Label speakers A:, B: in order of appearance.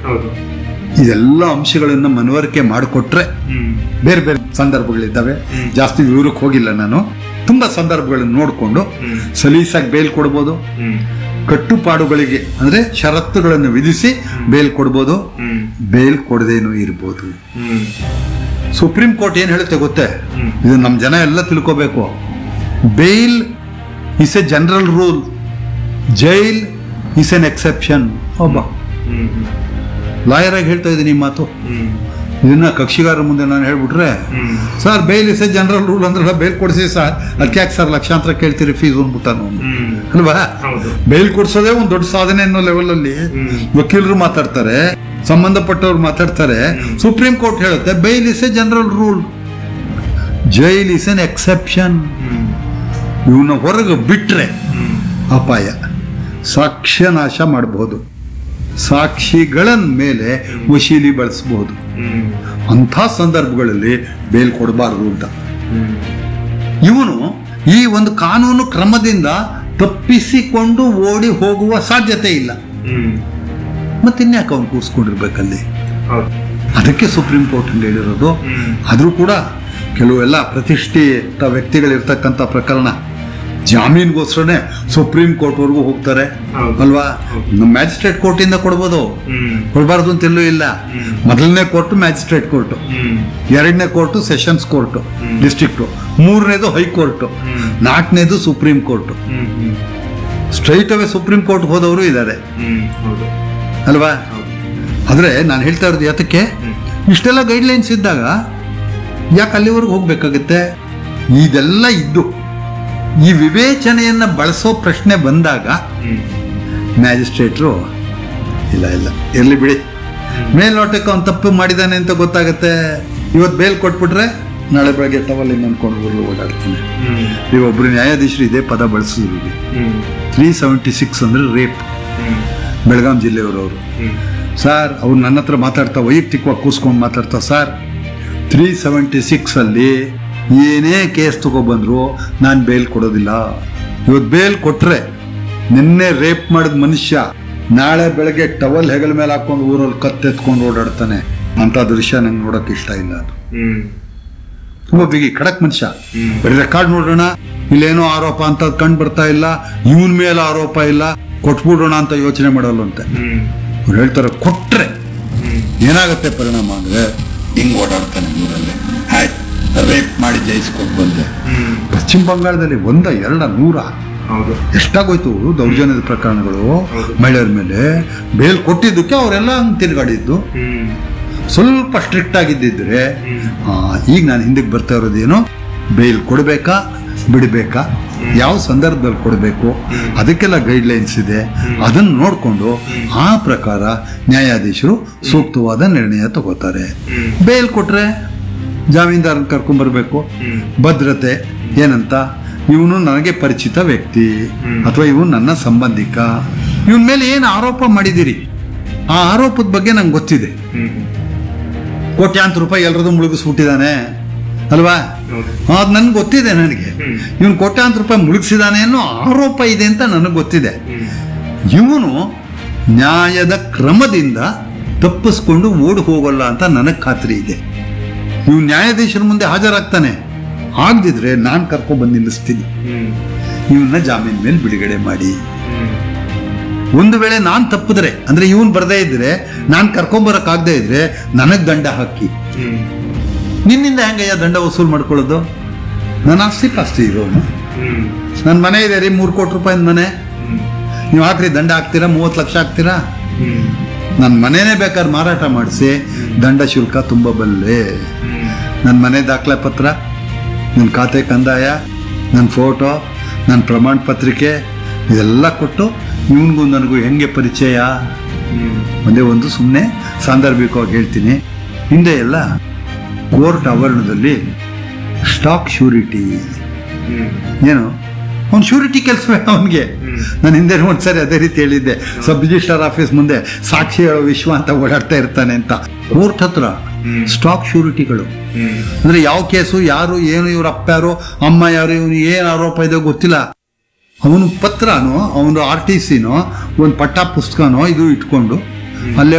A: ಹೌದು
B: ಇದೆಲ್ಲ ಅಂಶಗಳನ್ನ ಮನವರಿಕೆ ಮಾಡಿಕೊಟ್ರೆ
A: ಹ್ಮ್
B: ಬೇರೆ ಬೇರೆ ಸಂದರ್ಭಗಳಿದ್ದಾವೆ ಜಾಸ್ತಿ ವಿವರಕ್ಕೆ ಹೋಗಿಲ್ಲ ನಾನು ತುಂಬಾ ಸಂದರ್ಭಗಳನ್ನು ನೋಡಿಕೊಂಡು
A: ಹ್ಮ್.
B: ಸಲೀಸಾಗಿ ಬೇಲ್ ಕೊಡ್ಬೋದು
A: ಹ್ಮ್
B: ಕಟ್ಟುಪಾಡುಗಳಿಗೆ ಅಂದ್ರೆ ಷರತ್ತುಗಳನ್ನು ವಿಧಿಸಿ ಬೇಲ್ ಕೊಡ್ಬೋದು
A: ಹ್ಮ್
B: ಬೇಲ್ ಕೊಡದೇನೂ ಇರ್ಬೋದು
A: ಹ್ಮ್
B: ಸುಪ್ರೀಂ ಕೋರ್ಟ್ ಏನ್ ಹೇಳುತ್ತೆ ಗೊತ್ತೇ
A: ಹ್ಮ್.
B: ಇದು ನಮ್ಮ ಜನ ಎಲ್ಲ ತಿಳ್ಕೋಬೇಕು bail is a general rule jail is an exception ಒಬ್ಬ
A: ಹ್ಮ್ ಹ್ಮ್
B: ಲಾಯರ್ ಆಗಿ ಹೇಳ್ತಾ ಇದ್ದೀನಿ ಈ ಮಾತು
A: ಹ್ಮ್
B: ಇದನ್ನ ಕಕ್ಷಿಗಾರರ ಮುಂದೆ ನಾನು ಹೇಳ್ಬಿಟ್ರೆ
A: ಹ್ಮ್
B: sir bail is a general rule ಅಂದ್ರೆ ಬೇಲ್ ಕೊಡಿಸಿ ಸರ್ ಅದಕ್ಕೆ ಯಾಕೆ ಸರ್ ಲಕ್ಷಾಂತರ ಕೇಳ್ತೀರಿ ಫೀಸ್ ಅಂದ್ಬಿಟ್ಟಾನು
A: ಹ್ಮ್
B: ಅಲ್ವಾ
A: ಹೌದು
B: ಬೇಲ್ ಕೊಡ್ಸೋದೇ ಒಂದು ದೊಡ್ಡ ಸಾಧನೆ ಅನ್ನೋ ಲೆವೆಲ್ ಅಲ್ಲಿ
A: ಹ್ಮ್.
B: ವಕೀಲರು ಮಾತಾಡ್ತಾರೆ ಸಂಬಂಧಪಟ್ಟವ್ರು ಮಾತಾಡ್ತಾರೆ ಸುಪ್ರೀಂ ಕೋರ್ಟ್ ಹೇಳುತ್ತೆ bail is a general rule jail is an exception
A: ಹ್ಮ್
B: ಇವನ್ನ ಹೊರಗೆ ಬಿಟ್ರೆ
A: ಹ್ಮ್
B: ಅಪಾಯ ಸಾಕ್ಷ್ಯ ನಾಶ ಮಾಡಬಹುದು ಸಾಕ್ಷಿಗಳ ಮೇಲೆ ವಶೀಲಿ ಬಳಸಬಹುದು
A: ಹ್ಮ್
B: ಅಂಥ ಸಂದರ್ಭಗಳಲ್ಲಿ ಬೇಲ್ ಕೊಡಬಾರದು ಅಂತ
A: ಹ್ಮ್
B: ಇವನು ಈ ಒಂದು ಕಾನೂನು ಕ್ರಮದಿಂದ ತಪ್ಪಿಸಿಕೊಂಡು ಓಡಿ ಹೋಗುವ ಸಾಧ್ಯತೆ ಇಲ್ಲ
A: ಹ್ಮ್
B: ಮತ್ತಿನ್ಯಾಕೆ ಅವನು ಕೂರಿಸ್ಕೊಂಡಿರ್ಬೇಕಲ್ಲಿ
A: ಹೌದು
B: ಅದಕ್ಕೆ ಸುಪ್ರೀಂ ಕೋರ್ಟ್ ಹಂಗೆ ಹೇಳಿರೋದು
A: ಹ್ಮ್
B: ಆದರೂ ಕೂಡ ಕೆಲವೆಲ್ಲ ಪ್ರತಿಷ್ಠಿತ ವ್ಯಕ್ತಿಗಳಿರ್ತಕ್ಕಂಥ ಪ್ರಕರಣ ಜಾಮೀನ್ಗೋಸ್ಕರನೇ ಸುಪ್ರೀಂ ಕೋರ್ಟ್ವರೆಗೂ ಹೋಗ್ತಾರೆ
A: ಹೌದು.
B: ಅಲ್ವಾ
A: ಹೌದು.
B: ನಮ್ಮ ಮ್ಯಾಜಿಸ್ಟ್ರೇಟ್ ಕೋರ್ಟಿಂದ ಕೊಡ್ಬೋದು
A: ಹ್ಮ್
B: ಕೊಡಬಾರ್ದು ಅಂತ ಎಲ್ಲೂ ಇಲ್ಲ
A: ಹ್ಮ್.
B: ಮೊದಲನೇ ಕೋರ್ಟು ಮ್ಯಾಜಿಸ್ಟ್ರೇಟ್ ಕೋರ್ಟು
A: ಹ್ಮ್
B: ಎರಡನೇ ಕೋರ್ಟು ಸೆಷನ್ಸ್ ಕೋರ್ಟು
A: ಹ್ಮ್.
B: ಡಿಸ್ಟ್ರಿಕ್ಟು ಮೂರನೇದು ಹೈಕೋರ್ಟು
A: ಹ್ಮ್.
B: ನಾಲ್ಕನೇದು ಸುಪ್ರೀಂ ಕೋರ್ಟು
A: ಹ್ಮ್ ಹ್ಮ್
B: ಸ್ಟ್ರೈಟ್ ಅವೇ ಸುಪ್ರೀಂ ಕೋರ್ಟ್ ಹೋದವರು ಇದ್ದಾರೆ
A: ಹ್ಮ್ ಹೌದು
B: ಅಲ್ವಾ
A: ಹೌದು
B: ಆದರೆ ನಾನು ಹೇಳ್ತಾ ಇರೋದು ಯಾತಕ್ಕೆ
A: ಹ್ಮ್.
B: ಇಷ್ಟೆಲ್ಲ ಗೈಡ್ಲೈನ್ಸ್ ಇದ್ದಾಗ ಯಾಕೆ ಅಲ್ಲಿವರೆಗೂ ಹೋಗ್ಬೇಕಾಗತ್ತೆ ಇದೆಲ್ಲ ಇದ್ದು ಈ ವಿವೇಚನೆಯನ್ನ ಬಳಸೋ ಪ್ರಶ್ನೆ ಬಂದಾಗ
A: ಹ್ಮ್
B: ಮ್ಯಾಜಿಸ್ಟ್ರೇಟ್ರು ಇಲ್ಲ ಇಲ್ಲ ಇರ್ಲಿ ಬಿಡಿ ಮೇಲ್ನೋಟಕ್ಕೆ ಅವ್ನು ತಪ್ಪು ಮಾಡಿದ್ದಾನೆ ಅಂತ ಗೊತ್ತಾಗತ್ತೆ ಇವತ್ತು ಬೇಲ್ ಕೊಟ್ಬಿಟ್ರೆ ನಾಳೆ ಬೆಳಗ್ಗೆ ಟವಲ್ ಅನ್ಕೊಂಡು ಊರ್ಲು ಓಡಾಡ್ತಾನೆ
A: ಹ್ಮ್
B: ಇವೊಬ್ರು ನ್ಯಾಯಾಧೀಶರು ಇದೇ ಪದ ಬಳಸಿದ್ರು
A: ಹ್ಮ್
B: ತ್ರೀ ಸೆವೆಂಟಿ ಸಿಕ್ಸ್ ಅಂದ್ರೆ ರೇಪ್
A: ಹ್ಮ್
B: ಬೆಳಗಾಂ ಜಿಲ್ಲೆಯವರು ಅವರು
A: ಹ್ಮ್
B: ಸರ್ ಅವ್ರು ನನ್ನ ಹತ್ರ ಮಾತಾಡ್ತಾ ವೈಯಕ್ತಿಕವಾಗಿ ಕೂಸ್ಕೊಂಡು ಮಾತಾಡ್ತಾ ಸರ್ ತ್ರೀ ಸೆವೆಂಟಿ ಸಿಕ್ಸಲ್ಲಿ ಏನೇ ಕೇಸ್ ತಗೊಬಂದ್ರು ನಾನು ಬೇಲ್ ಕೊಡೋದಿಲ್ಲ ಇವತ್ತು ಬೇಲ್ ಕೊಟ್ರೆ ನಿನ್ನೆ ರೇಪ್ ಮಾಡಿದ ಮನುಷ್ಯ ನಾಳೆ ಬೆಳಗ್ಗೆ ಟವಲ್ ಹೆಗಲ ಮೇಲೆ ಹಾಕೊಂಡು ಊರಲ್ಲಿ ಕತ್ತೆತ್ಕೊಂಡು ಓಡಾಡ್ತಾನೆ ಅಂತ ದೃಶ್ಯ ನಂಗೆ ನೋಡೋಕೆ ಇಷ್ಟ ಇಲ್ಲ ಅದು
A: ಹ್ಮ್
B: ತುಂಬ ಬಿಗಿ ಖಡಕ್ ಮನುಷ್ಯ
A: ಹ್ಮ್.
B: ಬರೀ ರೆಕಾರ್ಡ್ ನೋಡೋಣ ಇಲ್ಲೇನೋ ಆರೋಪ ಅಂತ ಕಂಡು ಬರ್ತಾ ಇಲ್ಲ ಇವನ್ ಮೇಲೆ ಆರೋಪ ಇಲ್ಲ ಕೊಟ್ಬಿಡೋಣ ಅಂತ ಯೋಚನೆ ಮಾಡಲ್ಲಂತೆ
A: ಹ್ಮ್
B: ಅವ್ರು ಹೇಳ್ತಾರೆ ಕೊಟ್ರೆ
A: ಹ್ಮ್
B: ಏನಾಗುತ್ತೆ ಪರಿಣಾಮ ಅಂದ್ರೆ ಹಿಂಗ್ ಓಡಾಡ್ತಾನೆ ಊರಲ್ಲಿ ಆಯ್ತು ರೇಪ್ ಮಾಡಿ ಜಯಿಸ್ಕೊಂಡು ಬಂದೆ
A: ಹ್ಮ್
B: ಪಶ್ಚಿಮ ಬಂಗಾಳದಲ್ಲಿ ಒಂದ ಎರಡ ನೂರ
A: ಹೌದು
B: ಎಷ್ಟಾಗೋಯ್ತು ದೌರ್ಜನ್ಯದ ಪ್ರಕರಣಗಳು
A: ಹೌದು.
B: ಮಹಿಳೆಯರ ಮೇಲೆ ಬೇಲ್ ಕೊಟ್ಟಿದ್ದಕ್ಕೆ ಅವರೆಲ್ಲ ಹಂಗ್ ತಿರುಗಾಡಿದ್ದು
A: ಹ್ಮ್
B: ಸ್ವಲ್ಪ ಸ್ಟ್ರಿಕ್ಟ್ ಆಗಿದ್ದಿದ್ರೆ
A: ಹ್ಮ್.
B: ಆ, ಈಗ ನಾನು ಹಿಂದಕ್ಕೆ ಬರ್ತಾ ಇರೋದೇನು ಬೇಲ್ ಕೊಡಬೇಕಾ ಬಿಡಬೇಕಾ ಯಾವ ಸಂದರ್ಭದಲ್ಲಿ ಕೊಡಬೇಕು ಅದಕ್ಕೆಲ್ಲ ಗೈಡ್ಲೈನ್ಸ್ ಇದೆ ಅದನ್ನು ನೋಡಿಕೊಂಡು ಆ ಪ್ರಕಾರ ನ್ಯಾಯಾಧೀಶರು ಸೂಕ್ತವಾದ ನಿರ್ಣಯ ತಗೋತಾರೆ
A: ಹ್ಮ್.
B: ಬೇಲ್ ಕೊಟ್ರೆ ಜಾಮೀನ್ದಾರನ ಕರ್ಕೊಂಡ್ಬರ್ಬೇಕು
A: ಹ್ಮ್
B: ಭದ್ರತೆ ಏನಂತ ಇವನು ನನಗೆ ಪರಿಚಿತ ವ್ಯಕ್ತಿ
A: ಹ್ಮ್.
B: ಅಥವಾ ಇವನು ನನ್ನ ಸಂಬಂಧಿಕ ಇವನ್ ಮೇಲೆ ಏನು ಆರೋಪ ಮಾಡಿದಿರಿ ಆ ಆರೋಪದ ಬಗ್ಗೆ ನಂಗೆ ಗೊತ್ತಿದೆ
A: ಹ್ಮ್
B: ಕೋಟ್ಯಾಂತರ ರೂಪಾಯಿ ಎಲ್ಲರದು ಮುಳುಗಿಸ್ಬಿಟ್ಟಿದ್ದಾನೆ ಅಲ್ವಾ
A: ಹೌದು
B: ಅದು ನನ್ಗೆ ಗೊತ್ತಿದೆ ನನಗೆ
A: ಹ್ಮ್.
B: ಇವನು ಕೋಟ್ಯಾಂತರ ರೂಪಾಯಿ ಮುಳುಗಿಸಿದಾನೆ ಅನ್ನೋ ಆರೋಪ ಇದೆ ಅಂತ ನನಗೆ ಗೊತ್ತಿದೆ
A: ಹ್ಮ್
B: ಇವನು ನ್ಯಾಯದ ಕ್ರಮದಿಂದ ತಪ್ಪಿಸ್ಕೊಂಡು ಓಡಿ ಹೋಗಲ್ಲ ಅಂತ ನನಗೆ ಖಾತ್ರಿ ಇದೆ ಇವ್ನು ನ್ಯಾಯಾಧೀಶರ ಮುಂದೆ ಹಾಜರಾಗ್ತಾನೆ ಆಗದಿದ್ರೆ ನಾನು ಕರ್ಕೊಂಡ್ಬಂದು ನಿಲ್ಲಿಸ್ತೀನಿ
A: ಹ್ಮ್
B: ಇವನ್ನ ಜಾಮೀನ್ ಮೇಲೆ ಬಿಡುಗಡೆ ಮಾಡಿ
A: ಹ್ಮ್
B: ಒಂದು ವೇಳೆ ನಾನು ತಪ್ಪಿದ್ರೆ ಅಂದ್ರೆ ಇವನ್ ಬರದೇ ಇದ್ರೆ ನಾನು ಕರ್ಕೊಂಬರಕ್ಕಾಗದೇ ಇದ್ರೆ ನನಗೆ ದಂಡ ಹಾಕಿ
A: ಹ್ಮ್
B: ನಿನ್ನಿಂದ ಹೆಂಗಯ್ಯ ದಂಡ ವಸೂಲು ಮಾಡ್ಕೊಳ್ಳೋದು ನನ್ನ ಆಸ್ತಿ ಪಾಸ್ತಿ ಇರೋನು
A: ಹ್ಮ್
B: ನನ್ನ ಮನೆ ಇದೆ ರೀ ಮೂರು ಕೋಟಿ ರೂಪಾಯಿನ ಮನೆ
A: ಹ್ಮ್
B: ನೀವು ಹಾಕ್ರಿ ದಂಡ ಹಾಕ್ತೀರಾ ಮೂವತ್ತು ಲಕ್ಷ ಹಾಕ್ತೀರಾ
A: ಹ್ಮ್
B: ನನ್ನ ಮನೆನೇ ಬೇಕಾದ್ರೆ ಮಾರಾಟ ಮಾಡಿಸಿ ದಂಡ ಶುಲ್ಕ ತುಂಬ ಬಲ್ಲೆ
A: ಹ್ಮ್
B: ನನ್ನ ಮನೆ ದಾಖಲೆ ಪತ್ರ ನನ್ನ ಖಾತೆ ಕಂದಾಯ ನನ್ನ ಫೋಟೋ ನನ್ನ ಪ್ರಮಾಣ ಪತ್ರಿಕೆ ಇದೆಲ್ಲ ಕೊಟ್ಟು ಇವನಿಗೂ ನನಗೂ ಹೆಂಗೆ ಪರಿಚಯ
A: ಹ್ಮ್
B: ಒಂದೇ ಒಂದು ಸುಮ್ಮನೆ ಸಾಂದರ್ಭಿಕವಾಗಿ ಹೇಳ್ತೀನಿ ಹಿಂದೆ ಎಲ್ಲ ಕೋರ್ಟ್ ಆವರಣದಲ್ಲಿ ಸ್ಟಾಕ್ ಶ್ಯೂರಿಟಿ
A: ಹ್ಮ್
B: ಏನು ಅವ್ನು ಶ್ಯೂರಿಟಿ ಕೆಲಸವೇ ಅವನಿಗೆ
A: ಹ್ಮ್.
B: ನಾನು ಹಿಂದೆ ಒಂದ್ಸರಿ ಅದೇ ರೀತಿ ಹೇಳಿದ್ದೆ ಸಬ್ ರಿಜಿಸ್ಟರ್ ಆಫೀಸ್ ಮುಂದೆ ಸಾಕ್ಷಿ ಹೇಳೋ ವಿಶ್ವ ಅಂತ ಓಡಾಡ್ತಾ ಇರ್ತಾನೆ ಅಂತ ಕೋರ್ಟ್ ಹತ್ರ
A: ಹ್ಮ್.
B: ಸ್ಟಾಕ್ ಶ್ಯೂರಿಟಿಗಳು
A: ಹ್ಮ್
B: ಅಂದ್ರೆ ಯಾವ ಕೇಸು ಯಾರು ಏನು ಇವ್ರ ಅಪ್ಪ ಯಾರು ಅಮ್ಮ ಯಾರು ಇವನು ಏನು ಆರೋಪ ಇದೆ ಗೊತ್ತಿಲ್ಲ ಅವನು ಪತ್ರನೋ ಅವನು ಆರ್ ಟಿ ಸಿನೋ ಒಂದು ಪಟ್ಟ ಪುಸ್ತಕನೋ ಇದು ಇಟ್ಕೊಂಡು ಅಲ್ಲೇ